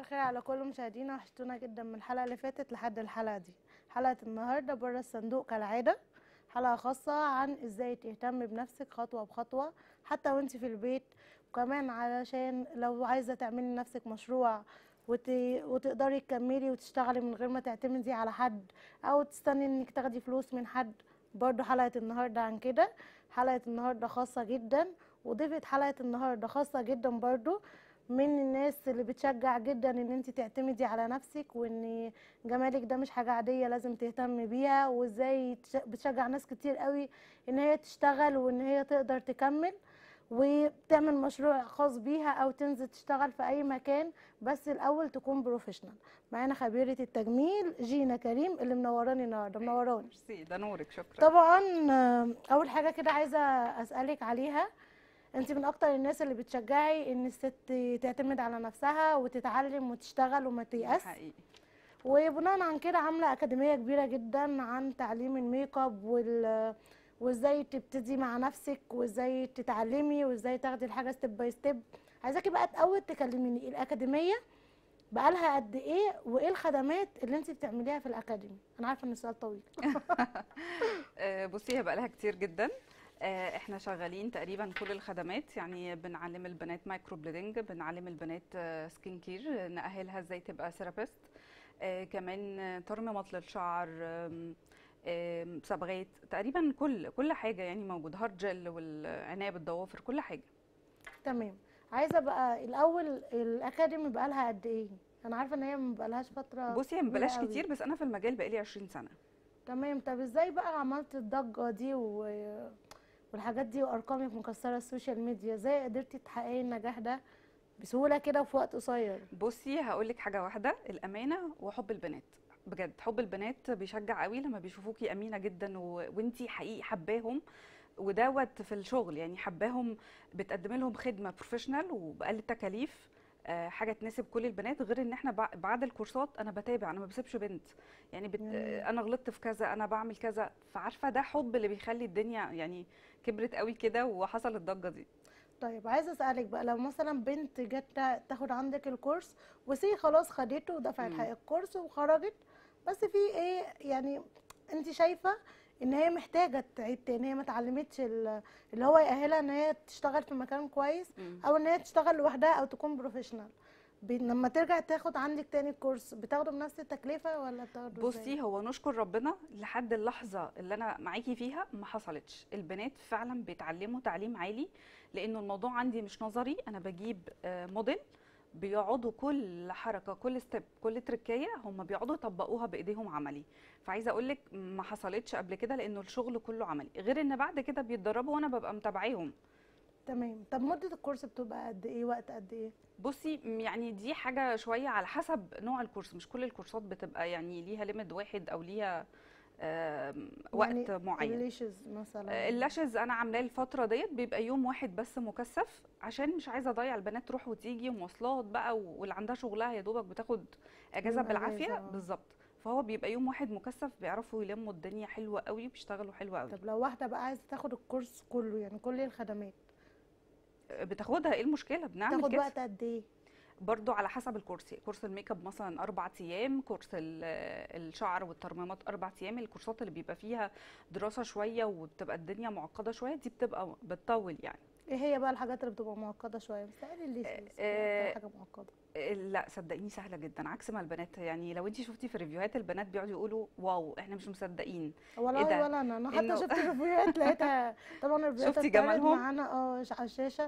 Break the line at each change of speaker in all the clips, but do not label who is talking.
الخير على كل مشاهدينا وحشتونا جدا من الحلقه اللي فاتت لحد الحلقه دي حلقه النهارده بره الصندوق كالعاده حلقه خاصه عن ازاي تهتم بنفسك خطوه بخطوه حتى وانت في البيت وكمان علشان لو عايزه تعملي لنفسك مشروع وت... وتقدري تكملي وتشتغلي من غير ما تعتمدي على حد او تستني انك تاخدي فلوس من حد برضو حلقه النهارده عن كده حلقه النهارده خاصه جدا وضيفه حلقه النهارده خاصه جدا برضو من الناس اللي بتشجع جدا ان انت تعتمدي على نفسك وان جمالك ده مش حاجه عاديه لازم تهتمي بيها وازاي تش- بتشجع ناس كتير قوي ان هي تشتغل وان هي تقدر تكمل وتعمل مشروع خاص بيها او تنزل تشتغل في اي مكان بس الاول تكون بروفيشنال معانا خبيره التجميل جينا كريم اللي منوراني النهارده منوراني
ميرسي ده نورك شكرا
طبعا آه، اول حاجه كده عايزه اسالك عليها انت من اكتر الناس اللي بتشجعي ان الست تعتمد على نفسها وتتعلم وتشتغل وما
ده
تيأس
حقيقي
وبناء عن كده عامله اكاديميه كبيره جدا عن تعليم الميك اب وال وازاي تبتدي مع نفسك وازاي تتعلمي وازاي تاخدي الحاجه ستيب باي ستيب عايزاكي بقى الاول تكلميني الاكاديميه بقالها قد ايه وايه الخدمات اللي انت بتعمليها في الاكاديمي انا عارفه ان السؤال طويل
آه، بصي هي بقالها كتير جدا آه، احنا شغالين تقريبا كل الخدمات يعني بنعلم البنات مايكرو بليدنج بنعلم البنات آه، سكين كير نأهلها ازاي تبقى ثيرابيست آه، كمان آه، ترميمات للشعر آم، آم، صبغات تقريبا كل كل حاجه يعني موجود هارد جel والعنايه بالضوافر كل حاجه
تمام عايزه بقى الاول الاكاديمي بقالها قد ايه انا عارفه ان هي ما بقالهاش فتره
بصي هي
كبيرة
بلاش
قوي.
كتير بس انا في المجال بقالي 20 سنه
تمام طب ازاي بقى عملت الضجه دي و... والحاجات دي وارقامك مكسره السوشيال ميديا ازاي قدرتي تحققي النجاح ده بسهوله كده وفي وقت قصير
بصي هقول لك حاجه واحده الامانه وحب البنات بجد حب البنات بيشجع قوي لما بيشوفوكي امينه جدا و... وانتي حقيقي حباهم ودوت في الشغل يعني حباهم بتقدمي لهم خدمه بروفيشنال وبأقل التكاليف آه، حاجه تناسب كل البنات غير ان احنا بع- بعد الكورسات انا بتابع انا ما بسيبش بنت يعني بت...
مم.
آه، انا غلطت في كذا انا بعمل كذا فعارفه ده حب اللي بيخلي الدنيا يعني كبرت قوي كده وحصل الضجه دي
طيب عايزه اسالك بقى لو مثلا بنت جت تا- تاخد عندك الكورس وسي خلاص خدته ودفعت
مم.
حق الكورس وخرجت بس في ايه يعني انت شايفه ان هي محتاجه تعيد تاني هي ما اتعلمتش ال- اللي هو يأهلها ان هي تشتغل في مكان كويس
مم.
او ان هي تشتغل لوحدها او تكون بروفيشنال بي- لما ترجع تاخد عندك تاني الكورس بتاخده بنفس التكلفه ولا بتاخده ازاي؟
بصي هو نشكر ربنا لحد اللحظه اللي انا معاكي فيها ما حصلتش البنات فعلا بيتعلموا تعليم عالي لانه الموضوع عندي مش نظري انا بجيب آه، موديل بيقعدوا كل حركه كل ستيب كل تركايه هم بيقعدوا يطبقوها بايديهم عملي فعايزه اقول لك ما حصلتش قبل كده لانه الشغل كله عملي غير ان بعد كده بيتدربوا وانا ببقى متابعاهم
تمام طب مده الكورس بتبقى قد ايه وقت قد ايه
بصي م- يعني دي حاجة شوية على حسب نوع الكورس مش كل الكورسات بتبقى يعني ليها ليميت واحد أو ليها آم، وقت
يعني
معين
الليشز مثلا
آه، اللاشز أنا عاملاه الفترة ديت بيبقى يوم واحد بس مكثف عشان مش عايزة أضيع البنات تروح وتيجي ومواصلات بقى و- واللي عندها شغلها يا دوبك بتاخد أجازة
يوم
بالعافية
أجازة، آه.
بالظبط فهو بيبقى يوم واحد مكثف بيعرفوا يلموا الدنيا حلوة قوي وبيشتغلوا حلوة قوي
طب لو واحده بقى عايزه تاخد الكورس كله يعني كل الخدمات
آه، بتاخدها ايه المشكلة بنعمل
تاخد
كده
وقت قد ايه
برضو على حسب الكورس كورس الميك اب مثلا اربع ايام كورس ال- الشعر والترميمات اربع ايام الكورسات اللي بيبقى فيها دراسه شويه وبتبقى الدنيا معقده شويه دي بتبقى بتطول يعني
ايه هي بقى الحاجات اللي بتبقى معقده شويه مستقل الليشز
آه،
اكتر حاجه معقده
إيه، لا صدقيني سهله جدا عكس ما البنات يعني لو انت شفتي في ريفيوهات البنات بيقعدوا يقولوا واو احنا مش مصدقين
والله
ده؟
ولا انا انا حتى
إنه-
شفت الريفيوهات لقيتها طبعا الريفيوهات
شفتي
اتعرض
جمالهم؟
معانا اه على الشاشه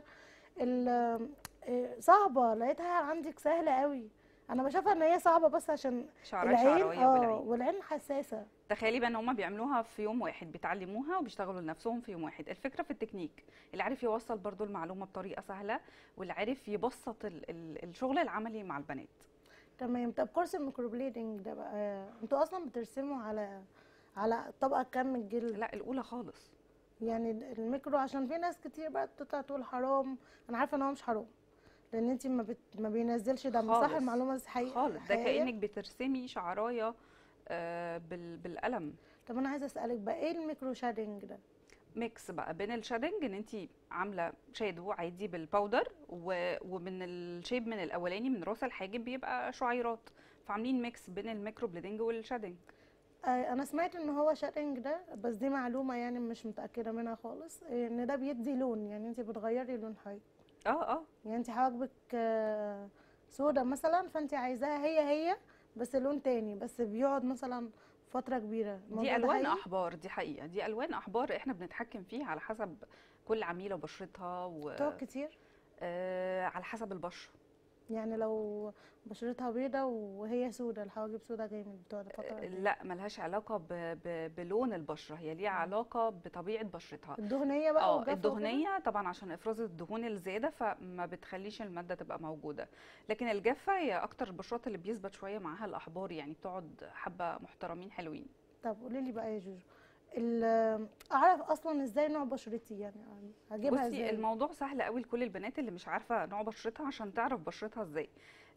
ال- آه، صعبه لقيتها عندك سهله قوي انا بشوفها ان هي صعبه بس عشان
شعرايه
العين
شعرايه
اه
بالعين
والعين حساسه
تخيلي بقى ان هم بيعملوها في يوم واحد بيتعلموها وبيشتغلوا لنفسهم في يوم واحد الفكره في التكنيك اللي عارف يوصل برضو المعلومه بطريقه سهله واللي عارف يبسط ال ال الشغل العملي مع البنات
تمام طب كورس الميكروبليدنج ده بقى آه، انتوا اصلا بترسموا على على طبقه كام من الجلد
لا الاولى خالص
يعني الميكرو عشان في ناس كتير بقى بتطلع تقول حرام انا عارفه ان هو مش حرام لان انت ما بت... ما بينزلش دم صح
خالص.
المعلومه دي حقيقه
خالص ده
حقيقية؟
كانك بترسمي شعرايه آه، بال بالقلم
طب انا عايزه اسالك بقى ايه الميكرو شادنج ده
ميكس بقى بين الشادنج ان انت عامله شادو عادي بالباودر و... ومن الشيب من الاولاني من راس الحاجب بيبقى شعيرات فعاملين ميكس بين الميكرو بليدنج والشادنج
آه، انا سمعت ان هو شاتنج ده بس دي معلومه يعني مش متاكده منها خالص ان ده بيدي لون يعني انت بتغيري لون حاجه
اه اه
يعني انت حواجبك آه، سودا مثلا فانت عايزاها هي هي بس لون تاني بس بيقعد مثلا فتره كبيره الموضوع
دي
ده
الوان
حقيقي؟
احبار دي حقيقه دي الوان احبار احنا بنتحكم فيها على حسب كل عميله وبشرتها و...
بتقعد كتير
آه على حسب البشره
يعني لو بشرتها بيضة وهي سودة الحواجب سودة جامد بتقعد فترة قد إيه؟
لا ملهاش علاقه ب... ب... بلون البشره هي ليها علاقه بطبيعه بشرتها
الدهنية بقى
اه
والجافة
الدهنيه طبعا عشان افراز الدهون الزياده فما بتخليش الماده تبقى موجوده لكن الجافه هي اكتر البشرات اللي بيثبت شويه معاها الاحبار يعني بتقعد حبه محترمين حلوين
وكده. طب قولي لي بقى يا جوجو ال- اعرف اصلا ازاي نوع بشرتي يعني هجيبها
بصي
ازاي
الموضوع سهل قوي لكل البنات اللي مش عارفه نوع بشرتها عشان تعرف بشرتها ازاي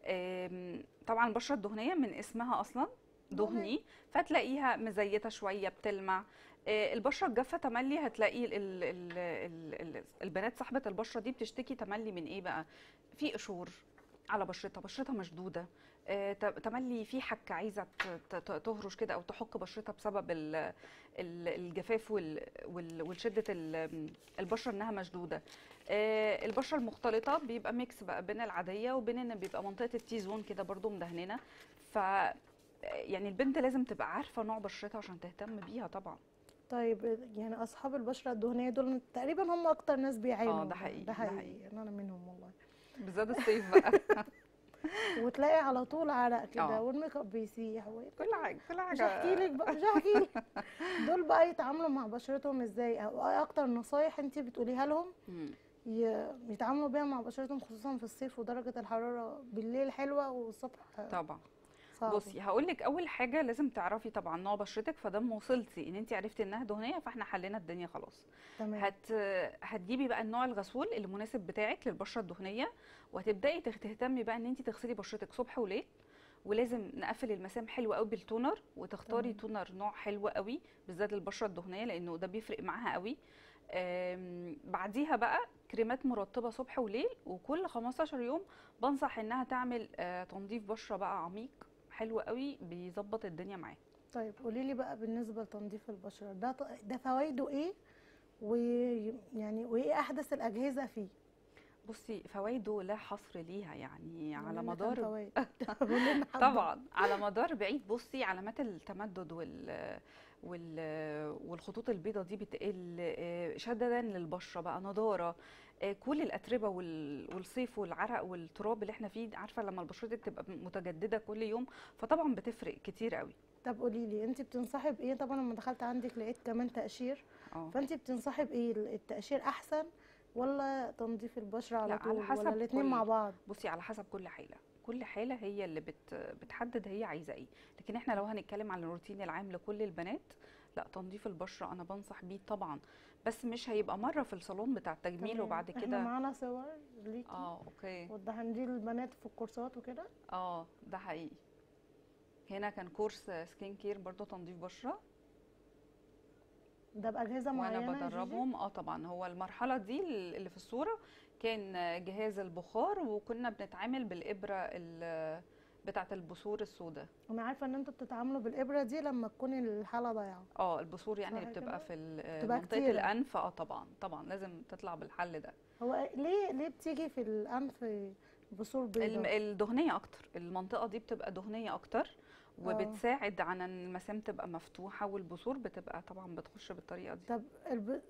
آم، طبعا البشره الدهنيه من اسمها اصلا دهني فتلاقيها مزيته شويه بتلمع آه، البشره الجافه تملي هتلاقي ال ال ال ال ال البنات صاحبه البشره دي بتشتكي تملي من ايه بقى في قشور على بشرتها بشرتها مشدوده آه، ت- تملي في حكه عايزه ت- ت- تهرش كده او تحك بشرتها بسبب ال- ال- الجفاف وال- وال- والشده ال- البشره انها مشدوده آه، البشره المختلطه بيبقى ميكس بقى بين العاديه وبين ان بيبقى منطقه التي زون كده برضو مدهننه ف يعني البنت لازم تبقى عارفه نوع بشرتها عشان تهتم بيها طبعا
طيب يعني اصحاب البشرة الدهنية دول تقريبا هم اكتر ناس بيعانوا
ده حقيقي،
ده
ده
حقيقي
حقيقي.
يعني انا منهم والله
بالذات الصيف بقى
وتلاقي على طول عرق كده
آه.
والميك اب بيسيح و...
كل حاجه كل حاجه
مش هحكي لك بقى مش هحكي لك دول بقى يتعاملوا مع بشرتهم ازاي او ايه اكتر نصايح انت بتقوليها لهم
مم.
ي- يتعاملوا بيها مع بشرتهم خصوصا في الصيف ودرجة الحرارة بالليل حلوة والصبح
طبعا
صعبة
بصي هقول لك اول حاجه لازم تعرفي طبعا نوع بشرتك فدام وصلتي ان انت عرفتي انها دهنيه فاحنا حلينا الدنيا خلاص
تمام
هت هتجيبي بقى النوع الغسول اللي مناسب بتاعك للبشره الدهنيه وهتبداي تخ- تهتمي بقى ان انت تغسلي بشرتك صبح وليل ولازم نقفل المسام حلو قوي بالتونر وتختاري
تمام.
تونر نوع حلو قوي بالذات للبشره الدهنيه لانه ده بيفرق معاها قوي آم، بعديها بقى كريمات مرطبه صبح وليل وكل 15 يوم بنصح انها تعمل آه، تنظيف بشره بقى عميق حلو قوي بيظبط الدنيا معاها
طيب قولي لي بقى بالنسبة لتنظيف البشرة ده ط- ده فوائده ايه ويعني وايه احدث الاجهزة فيه
بصي فوائده لا حصر ليها يعني على
قولي لنا كام
مدار
فوائد قولي لنا حبة.
طبعا على مدار بعيد بصي علامات التمدد وال وال والخطوط البيضاء دي بتقل آه، شددا للبشره بقى نضاره آه، كل الاتربه وال- والصيف والعرق والتراب اللي احنا فيه عارفه لما بشرتك تبقى متجدده كل يوم فطبعا بتفرق كتير قوي
طب قولي لي انت بتنصحي بايه طبعا لما دخلت عندك لقيت كمان تقشير
اه
فانت بتنصحي بايه التقشير احسن ولا تنظيف البشرة على
لا، على
طول
حسب
ولا الاتنين
كل-
مع بعض
بصي على حسب كل حاله كل حاله هي اللي بت بتحدد هي عايزه ايه لكن احنا لو هنتكلم عن الروتين العام لكل البنات لا تنظيف البشره انا بنصح بيه طبعا بس مش هيبقى مره في الصالون بتاع التجميل
تمام.
وبعد
احنا
كده
معانا صور ليكي
اه اوكي
وضحنا دي البنات في الكورسات وكده
اه ده حقيقي هنا كان كورس سكين كير برضو تنظيف بشره
ده باجهزه معينه
وانا
يا جيجي؟
بدربهم اه طبعا هو المرحله دي اللي في الصوره كان جهاز البخار وكنا بنتعامل بالابره ال- بتاعه البثور السوداء
انا عارفه ان انتوا بتتعاملوا بالابره دي لما تكون الحاله ضايعه
اه البثور يعني
صح
اللي بتبقى
كده؟
في ال-
بتبقى
منطقه
كتيرة.
الانف اه طبعا طبعا لازم تطلع بالحل ده
هو ليه ليه بتيجي في الانف بثور
الم-
بيضاء
الدهنيه اكتر المنطقه دي بتبقى دهنيه اكتر وبتساعد على ان المسام تبقى مفتوحه والبثور بتبقى طبعا بتخش بالطريقه دي
طب الب...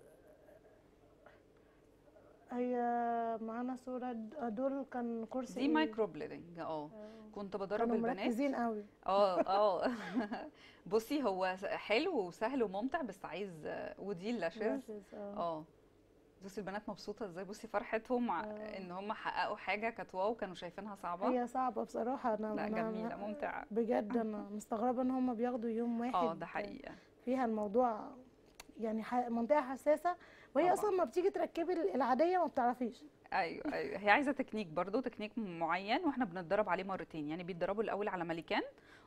هي معانا صوره د- دول كان كورس
دي
إيه؟
مايكرو بليدنج اه
آه.
كنت بدرب
كانوا
البنات
مركزين قوي
اه اه بصي هو س- حلو وسهل وممتع بس عايز ودي اللاشز
راشز، اه
اه بصي البنات مبسوطه ازاي بصي فرحتهم ع-
آه.
ان هم حققوا حاجه كانت واو كانوا شايفينها صعبه
هي صعبه بصراحه انا
لا
أنا-
جميله ممتعه
بجد انا مستغربه ان هم بياخدوا يوم واحد
اه ده حقيقه
فيها الموضوع يعني ح- منطقه حساسه وهي
طبعاً.
اصلا ما بتيجي تركبي العاديه ما بتعرفيش
ايوه ايوه هي عايزه تكنيك برضو تكنيك معين واحنا بنتدرب عليه مرتين يعني بيتدربوا الاول على ملكان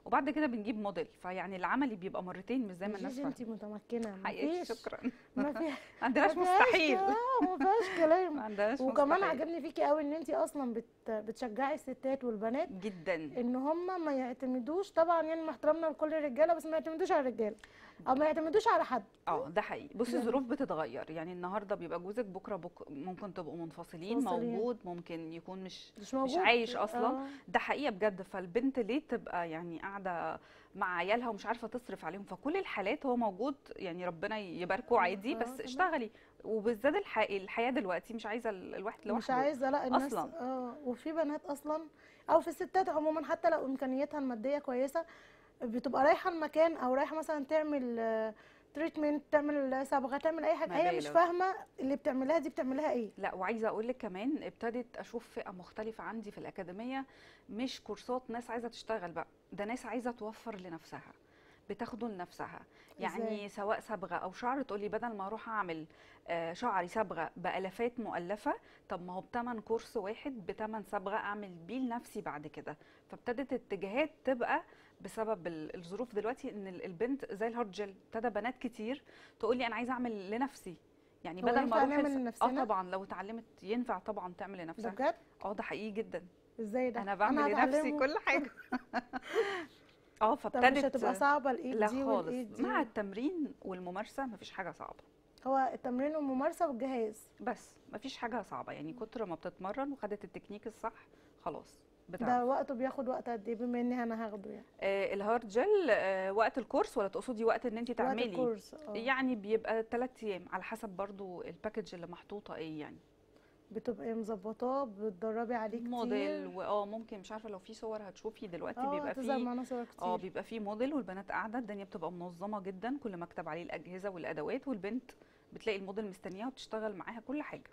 وبعد كده بنجيب موديل فيعني العملي بيبقى مرتين مش زي ما الناس
جيجي
فاهمه
انت متمكنه
حقيقي
مفيش
شكرا
ما في
ما عندناش
ما فيهاش
مستحيل
كلام، ما فيهاش كلام
ما عندناش
وكمان
مستحيل.
عجبني فيكي قوي ان انت اصلا بت بتشجعي الستات والبنات
جدا
ان هم ما يعتمدوش طبعا يعني مع احترامنا لكل الرجاله بس ما يعتمدوش على الرجاله او ما يعتمدوش على حد
اه ده حقيقي بصي
يعني-
الظروف بتتغير يعني النهارده بيبقى جوزك بكره بك ممكن تبقوا منفصلين
منفصلين.
موجود ممكن يكون مش
مش موجود
عايش أصلاً.
آه.
ده حقيقه بجد فالبنت ليه تبقى يعني قاعده مع عيالها ومش عارفه تصرف عليهم فكل الحالات هو موجود يعني ربنا يباركه عادي
آه،
بس
تمام.
اشتغلي وبالذات الح... الحياه دلوقتي مش عايزه ال- الواحد لوحده
مش عايزه لا الناس
أصلاً.
اه وفي بنات اصلا او في الستات عموما حتى لو امكانياتها الماديه كويسه بتبقى رايحه المكان او رايحه مثلا تعمل تريتمنت تعمل صبغه تعمل اي حاجه هي مش
مبالغ.
فاهمه اللي بتعملها دي بتعملها ايه
لا وعايزه اقول لك كمان ابتدت اشوف فئه مختلفه عندي في الاكاديميه مش كورسات ناس عايزه تشتغل بقى ده ناس عايزه توفر لنفسها بتاخده لنفسها يعني
إزاي؟
سواء صبغه او شعر تقولي بدل ما اروح اعمل آه، شعري صبغه بالافات مؤلفه طب ما هو بتمن كورس واحد بتمن صبغه اعمل بيه لنفسي بعد كده فابتدت اتجاهات تبقى بسبب ال- الظروف دلوقتي ان ال- البنت زي الهارد جel ابتدى بنات كتير تقولي انا عايزه اعمل لنفسي يعني
هو
بدل ما
ينفع
اروح
نعمل
الس- اه
لنفسنا؟
طبعا لو اتعلمت ينفع طبعا تعمل
ده
لنفسها
بجد
اه ده حقيقي جدا
ازاي ده
انا بعمل لنفسي
هتعلمه.
كل حاجه اه
طب مش
فابتدت
هتبقى صعبه الايد
لا
دي
خالص
والايد دي
مع التمرين والممارسه مفيش حاجه صعبه
هو التمرين والممارسه والجهاز
بس مفيش حاجه صعبه يعني كتر ما بتتمرن وخدت التكنيك الصح خلاص
ده
بتعرف
وقته بياخد وقت قد ايه بما اني انا هاخده يعني
آه الهارد جل آه وقت الكورس ولا تقصدي وقت ان انت
وقت
تعملي
الكورس اه
يعني بيبقى 3 ايام على حسب برضو الباكج اللي محطوطه ايه يعني
بتبقي مظبطاه بتدربي عليه كتير
موديل واه ممكن مش عارفه لو في صور هتشوفي دلوقتي
اه
بيبقى
هتظهر
فيه
معانا صور كتير
اه بيبقى فيه موديل والبنات قاعده الدنيا بتبقى منظمه جدا كل مكتب عليه الاجهزه والادوات والبنت بتلاقي الموديل مستنياها وبتشتغل معاها كل حاجه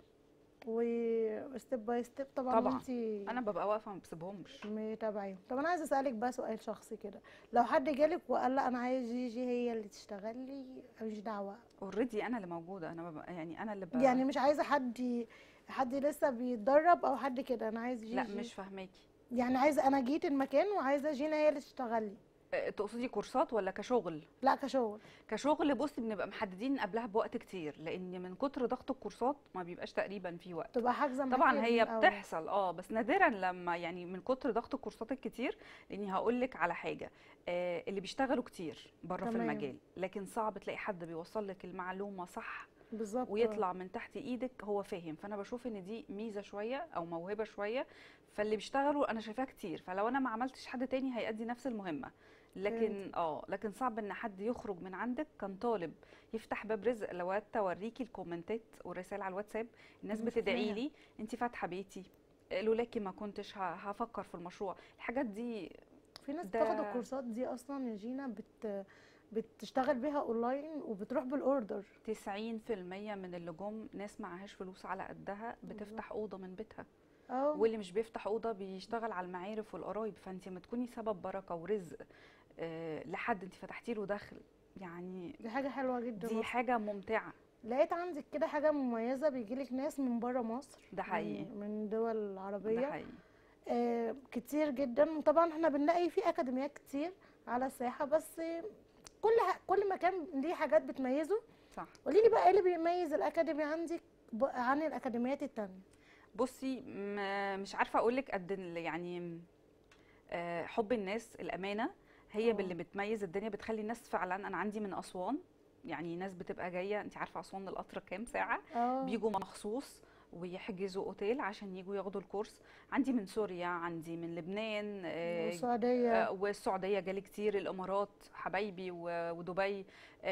وستيب باي ستيب طبعا
طبعاً.
انت
انا ببقى واقفه ما بسيبهمش
متابعيهم طب انا عايزه اسالك بقى سؤال شخصي كده لو حد جالك وقال لا انا عايز جيجي هي اللي تشتغل لي ماليش دعوه
اوريدي انا اللي موجوده انا ببقى يعني انا اللي ب...
يعني مش عايزه حد ي- حد لسه بيتدرب او حد كده انا عايز جيجي
لا مش فاهماكي
يعني عايزه انا جيت المكان وعايزه جينا هي اللي تشتغل لي
أه، تقصدي كورسات ولا كشغل
لا كشغل
كشغل بصي بنبقى محددين قبلها بوقت كتير لان من كتر ضغط الكورسات ما بيبقاش تقريبا في وقت
تبقى حاجزه معاكي
طبعا
من
هي
الأول.
بتحصل اه بس نادرا لما يعني من كتر ضغط الكورسات الكتير لاني هقول لك على حاجه آه اللي بيشتغلوا كتير بره في
تمام.
المجال لكن صعب تلاقي حد بيوصل لك المعلومه صح
بالظبط
ويطلع من تحت ايدك هو فاهم فانا بشوف ان دي ميزه شويه او موهبه شويه فاللي بيشتغلوا انا شايفاها كتير فلو انا ما عملتش حد تاني هيأدي نفس المهمه لكن اه لكن صعب ان حد يخرج من عندك كان طالب يفتح باب رزق لو اوريكي الكومنتات والرسائل على الواتساب الناس
أنا
بتدعي
شفناها.
لي انت فاتحه بيتي لولاكي ما كنتش ه- هفكر في المشروع الحاجات دي
في ناس
ده-
بتاخد الكورسات دي اصلا يا جينا بت بتشتغل بيها اونلاين وبتروح بالاوردر
90% من اللي جم ناس معهاش فلوس على قدها بتفتح اوضه من بيتها
اه
واللي مش بيفتح اوضه بيشتغل على المعارف والقرايب فانت ما تكوني سبب بركه ورزق آه، لحد انت فتحتي له دخل يعني
دي حاجه حلوه جدا
دي
أصلاً.
حاجه ممتعه
لقيت عندك كده حاجه مميزه بيجيلك ناس من بره مصر
ده حقيقي.
من, من دول
ده
عربيه
حقيقي
آه كتير جدا وطبعا احنا بنلاقي في اكاديميات كتير على الساحه بس كل ح- كل مكان ليه حاجات بتميزه
صح
قولي لي بقى ايه اللي بيميز الاكاديمي عندك ب- عن الاكاديميات التانية
بصي م- مش عارفه اقول لك قد ال- يعني آه، حب الناس الامانه هي
آه.
باللي بتميز الدنيا بتخلي الناس فعلا انا عندي من اسوان يعني ناس بتبقى جايه انت عارفه اسوان القطر كام ساعه
اه
بيجوا مخصوص ويحجزوا اوتيل عشان يجوا ياخدوا الكورس عندي من سوريا عندي من لبنان آه،
والسعوديه
آه، والسعوديه جالي كتير الامارات حبايبي و- ودبي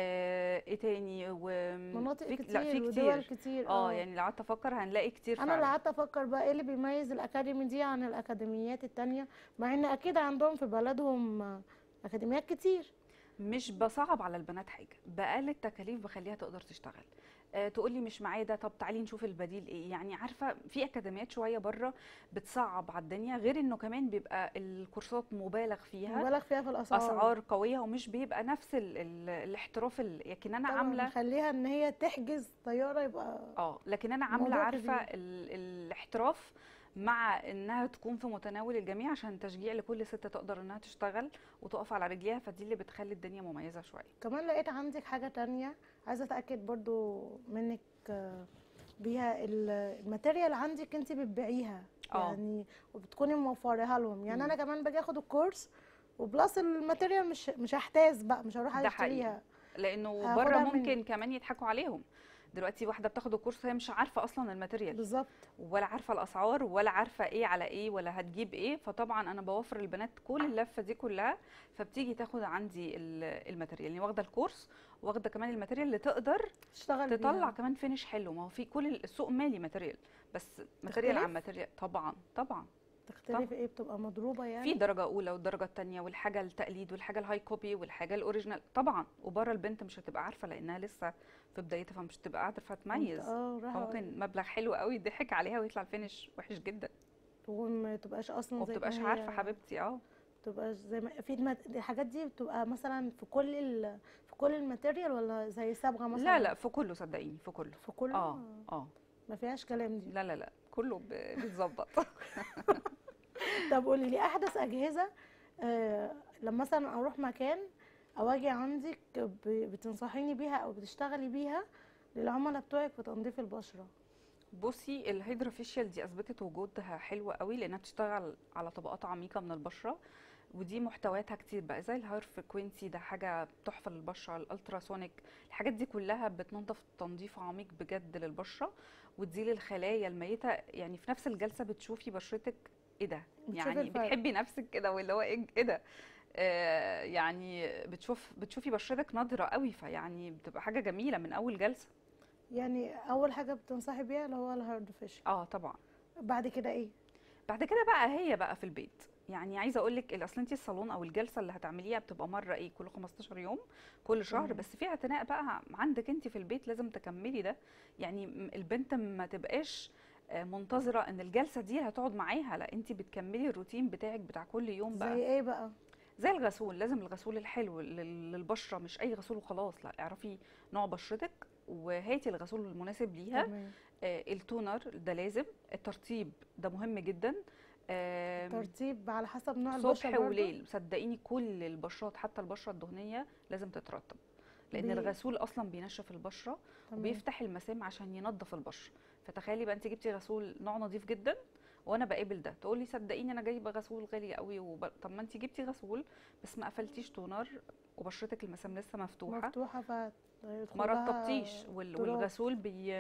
آه، ايه تاني
مناطق
في-
كتير
لا في
ودول
كتير
كتير
اه يعني لو قعدت افكر هنلاقي كتير
انا اللي
فعلا
قعدت افكر بقى ايه اللي بيميز الاكاديمي دي عن الاكاديميات التانية مع ان اكيد عندهم في بلدهم آه، اكاديميات كتير
مش بصعب على البنات حاجه بقلل التكاليف بخليها تقدر تشتغل آه تقولي مش معايا ده طب تعالي نشوف البديل ايه يعني عارفه في اكاديميات شويه بره بتصعب على الدنيا غير انه كمان بيبقى الكورسات مبالغ فيها
مبالغ فيها في الاسعار
اسعار قويه ومش ببيبقى نفس ال ال الاحتراف ال- لكن انا
طبعاً
عامله
نخليها ان هي تحجز طياره يبقى
اه لكن انا عامله
موضوع
عارفه
كبير.
ال الاحتراف مع انها تكون في متناول الجميع عشان تشجيع لكل ست تقدر انها تشتغل وتقف على رجليها فدي اللي بتخلي الدنيا مميزه شويه
كمان لقيت عندك حاجة تانية عايزة اتأكد برضو منك آه، بيها ال- الماتيريال عندك انت بتبيعيها
اه.
يعني وبتكوني موفرها لهم يعني
مم.
انا كمان باجي اخد الكورس وبلس الماتيريال مش مش هحتاج بقى مش هروح
ده حقيقي.
اشتريها
لانه
هاخدها
بره
من-
ممكن كمان يضحكوا عليهم دلوقتي واحده بتاخد الكورس هي مش عارفه اصلا الماتيريال
بالظبط
ولا عارفه الاسعار ولا عارفه ايه على ايه ولا هتجيب ايه فطبعا انا بوفر البنات كل اللفه دي كلها فبتيجي تاخد عندي ال- الماتيريال يعني واخده الكورس واخده كمان الماتيريال اللي تقدر
تشتغل
تطلع
بيها.
كمان فينش حلو ما هو في كل السوق مالي ماتيريال بس ماتيريال
تختلف؟
عن ماتيريال طبعا طبعا
تختلف ايه بتبقى مضروبة يعني
في درجه اولى والدرجه الثانيه والحاجه التقليد والحاجه الهاي كوبي والحاجه الاوريجينال طبعا وبره البنت مش هتبقى عارفه لانها لسه في بدايتها فمش هتبقى عارفه تميز
اه راح
فممكن مبلغ حلو قوي يضحك عليها ويطلع الفينش وحش جدا
وما تبقاش اصلا
وما
زي ما
بتبقاش
هي-
عارفه حبيبتي اه
تبقى زي ما في المت... الحاجات دي بتبقى مثلا في كل ال... في كل الماتيريال ولا زي صبغه مثلا
لا لا في كله صدقيني في كله
في كله
اه اه
ما فيهاش كلام دي
لا لا لا كله ب- بيتظبط
طب قولي لي احدث اجهزه آه لما مثلا اروح مكان او اجي عندك ب... بتنصحيني بيها او بتشتغلي بيها للعملاء بتوعك في تنظيف البشره
بصي الهيدروفيشيال دي اثبتت وجودها حلو قوي لانها بتشتغل على طبقات عميقه من البشره ودي محتوياتها كتير بقى زي الهاير فريكوينسي ده حاجه تحفه للبشره الالتراسونيك الحاجات دي كلها بتنظف تنظيف عميق بجد للبشره وتزيل الخلايا الميته يعني في نفس الجلسه بتشوفي بشرتك ايه ده
بتشوفي
يعني
الفرق.
بتحبي نفسك كده واللي هو ايه إيه ده آه يعني بتشوف بتشوفي بشرتك نضره قوي فيعني بتبقى حاجه جميله من اول جلسه
يعني اول حاجه بتنصحي بيها اللي هو الهارد فيش
اه طبعا
بعد كده ايه
بعد كده بقى هي بقى في البيت يعني عايزه اقول لك اصل انت الصالون او الجلسه اللي هتعمليها بتبقى مره ايه كل 15 يوم كل شهر
مم.
بس في اعتناء بقى عندك انت في البيت لازم تكملي ده يعني م- البنت ما تبقاش آه، منتظره ان الجلسه دي هتقعد معاها لا انت بتكملي الروتين بتاعك بتاع كل يوم
زي
بقى
ايه بقى
زي الغسول لازم الغسول الحلو لل- للبشره مش اي غسول وخلاص لا اعرفي نوع بشرتك وهاتي الغسول المناسب ليها
تمام
آه، التونر ده لازم الترطيب ده مهم جدا آم،
ترتيب على حسب نوع البشره
صبح
برضو؟
وليل صدقيني كل البشرات حتى البشره الدهنيه لازم تترطب لان
بي-
الغسول اصلا بينشف البشره
تمام.
وبيفتح المسام عشان ينظف البشره فتخيلي بقى انت جبتي غسول نوع نظيف جدا وانا بقابل ده تقولي صدقيني انا جايبه غسول غالي قوي وب... طب ما انت جبتي غسول بس ما قفلتيش تونر وبشرتك المسام لسه مفتوحه
مفتوحه ف
ما رطبتيش وال-
تراب.
والغسول بي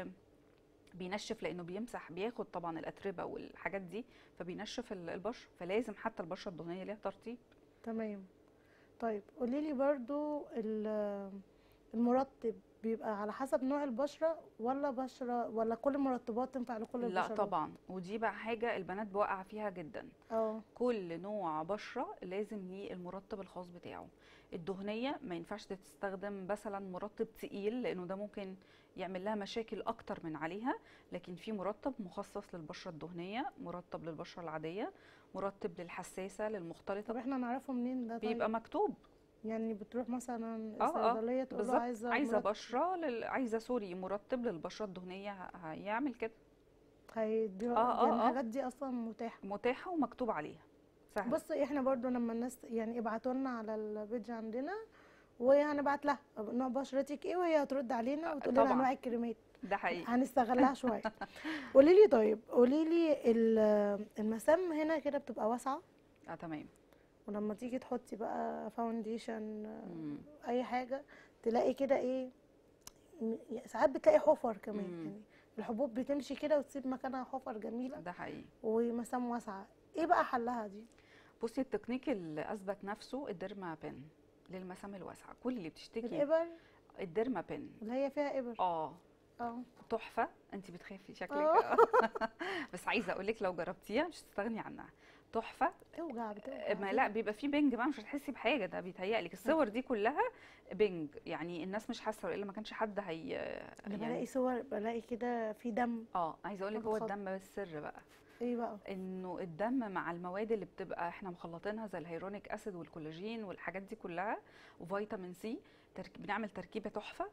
بينشف لانه بيمسح بياخد طبعا الاتربه والحاجات دي فبينشف ال- البشره فلازم حتى البشره الدهنيه ليها ترطيب
تمام طيب قولي لي برضو ال- المرطب بيبقى على حسب نوع البشره ولا بشره ولا كل المرطبات تنفع لكل
لا
البشرات
طبعا ودي بقى حاجه البنات بوقع فيها جدا
اه
كل نوع بشره لازم ليه المرطب الخاص بتاعه الدهنيه ما ينفعش تستخدم مثلا مرطب تقيل لانه ده ممكن يعمل لها مشاكل اكتر من عليها لكن في مرطب مخصص للبشره الدهنيه مرطب للبشره العاديه مرطب للحساسه للمختلطه
طب احنا نعرفه منين ده طيب
بيبقى مكتوب
يعني بتروح مثلا
اه اه
الصيدليه تقول له
بالظبط
عايزه
عايزه
مرطب.
بشره لل... عايزه سوري مرطب للبشره الدهنيه ه- هيعمل كده
هيديها
آه، آه،
يعني
آه.
الحاجات دي اصلا متاحه
متاحه ومكتوب عليها سهل
بص احنا برضو لما الناس يعني ابعتوا لنا على البيج عندنا وهنبعت لها نوع بشرتك ايه وهي هترد علينا وتقول لنا
طبعاً.
انواع الكريمات
ده حقيقي
هنستغلها شويه قولي لي طيب قولي لي ال- المسام هنا كده بتبقى واسعه
اه تمام
ولما تيجي تحطي بقى فاونديشن
مم.
اي حاجه تلاقي كده ايه م- ساعات بتلاقي حفر كمان
مم.
يعني الحبوب بتمشي كده وتسيب مكانها حفر جميله
ده حقيقي
ومسام واسعه ايه بقى حلها دي
بصي التكنيك اللي اثبت نفسه الديرما بن للمسام الواسعه كل اللي بتشتكي
الابر
الديرما بن
اللي هي فيها ابر
اه
اه
تحفه انت بتخافي شكلك
آه.
بس عايزه اقول لك لو جربتيها مش هتستغني عنها تحفه
توجع بتوجع
ما لا بيبقى في بنج بقى مش هتحسي بحاجه ده بيتهيألك الصور دي كلها بنج يعني الناس مش حاسه الا ما كانش حد هي
انا بلاقي صور بلاقي كده في دم
اه عايزه اقول لك
أنا
هو
بتخض.
الدم السر بقى
ايه بقى
انه الدم مع المواد اللي بتبقى احنا مخلطينها زي الهيرونيك اسيد والكولاجين والحاجات دي كلها وفيتامين سي ترك... بنعمل تركيبه تحفه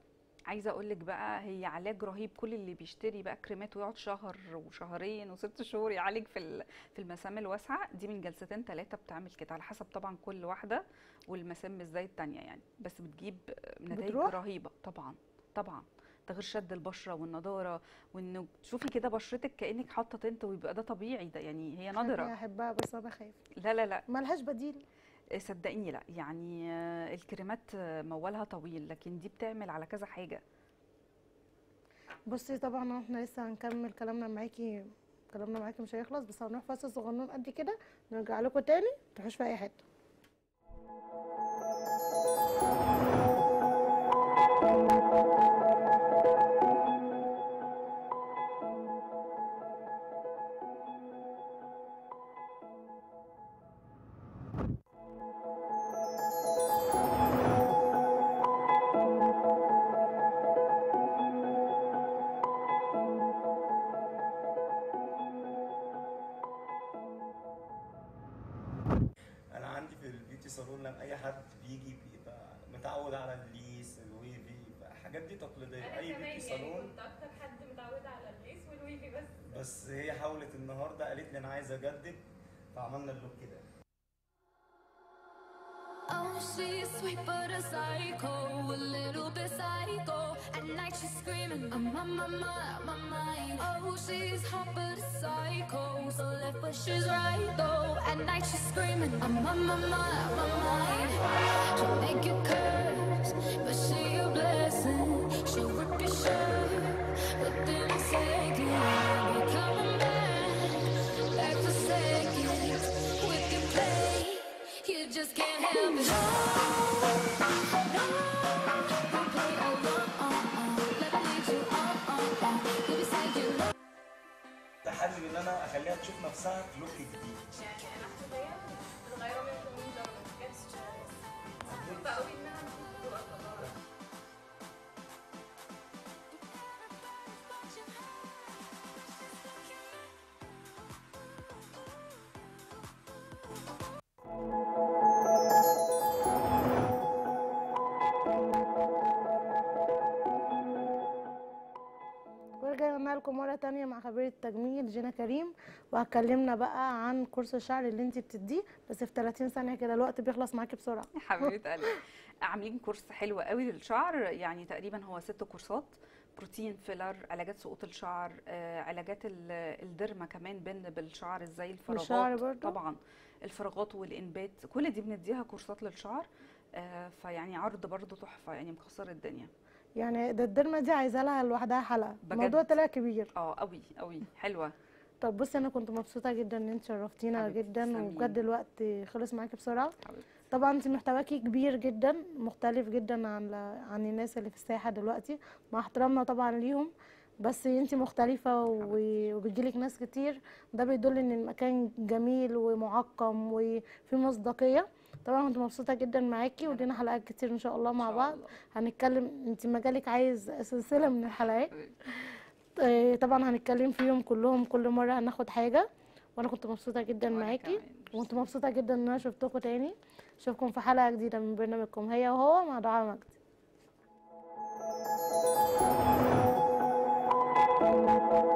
عايزه اقول لك بقى هي علاج رهيب كل اللي بيشتري بقى كريمات ويقعد شهر وشهرين وست شهور يعالج في ال- في المسام الواسعه دي من جلستين ثلاثه بتعمل كده على حسب طبعا كل واحده والمسام مش زي التانيه يعني بس بتجيب نتائج
بتروح؟
رهيبه طبعا طبعا ده غير شد البشره والنضاره وانه تشوفي كده بشرتك كانك حاطه تنت ويبقى ده طبيعي ده يعني هي
شكلي
نادره
احبها بس انا خايفه
لا لا لا
ملهاش بديل
صدقيني لا يعني آه، الكريمات آه، موالها طويل لكن دي بتعمل على كذا حاجه
بصي طبعا احنا لسه هنكمل كلامنا معاكي كلامنا معاكي مش هيخلص بس هنروح فاصل صغنون قد كده نرجع لكم تاني متروحوش في اي حته
انا عندي في البيوتي صالون لما اي حد بيجي بيبقى متعود على الليس الويفي الحاجات دي تقليديه
انا
اي
كمان
بيوتي
يعني
صالون
كنت اكتر حد متعوده على الليس والويفي بس
بس هي حاولت النهارده قالت لي انا عايزه اجدد فعملنا اللوك كده
Oh, she's sweet but a psycho, a little bit psycho. At night she's screaming, I'm on my mind, my mind. Oh, she's hot but a psycho, so left but she's right though. At night she's screaming, I'm on my mind, my mind. She'll make you curse, but she a blessing. She'll rip your shirt within a second. Be coming back, back for seconds with your play. You just can't help it. No, no, you play along. Let me lead you on, on, on. You be saying you love.
تحلل ان انا اخليها تشوف نفسها في لوك جديد
يعني انا حاليا صغيره 180 درجه بجد مبسوطه قوي انها تبقى صغيره
ورجعنا لكم مرة تانية مع خبيرة التجميل جينا كريم وهتكلمنا بقى عن كورس الشعر اللي انت بتديه بس في 30 ثانية كده الوقت بيخلص معاكي بسرعة
حبيبه قلبي عاملين كورس حلو قوي للشعر يعني تقريبا هو ست كورسات بروتين فيلر علاجات سقوط الشعر آه، علاجات ال- الديرما كمان بن بالشعر ازاي الفراغات
والشعر برضو؟
طبعا الفراغات والانبات كل دي بنديها كورسات للشعر آه، فيعني عرض برضو تحفه يعني مكسر الدنيا
يعني ده الدرمة دي عايزة لها لوحدها حلقة
بجد؟
الموضوع طلع كبير
اه قوي قوي حلوه
طب بصي انا كنت مبسوطة جدا ان انت شرفتينا
حبيبتي،
جدا
تسلمي.
وبجد الوقت خلص معاكي بسرعة
حبيبتي.
طبعا انت محتواكي كبير جدا مختلف جدا عن عن الناس اللي في الساحه دلوقتي مع احترامنا طبعا ليهم بس انت مختلفه و- وبتجيلك ناس كتير ده بيدل ان المكان جميل ومعقم وفي مصداقيه طبعا كنت مبسوطه جدا معاكي ولينا حلقات كتير ان شاء الله مع
إن شاء
بعض
الله.
هنتكلم انت مجالك عايز سلسله من الحلقات
حبيبتي.
آه، طبعا هنتكلم فيهم كلهم كل مره هناخد حاجه وانا كنت مبسوطه جدا
وأنا
معاكي
كمان.
وكنت مبسوطه جدا ان انا شفتكم تاني اشوفكم في حلقه جديده من برنامجكم هي وهو مع دعاء مجدي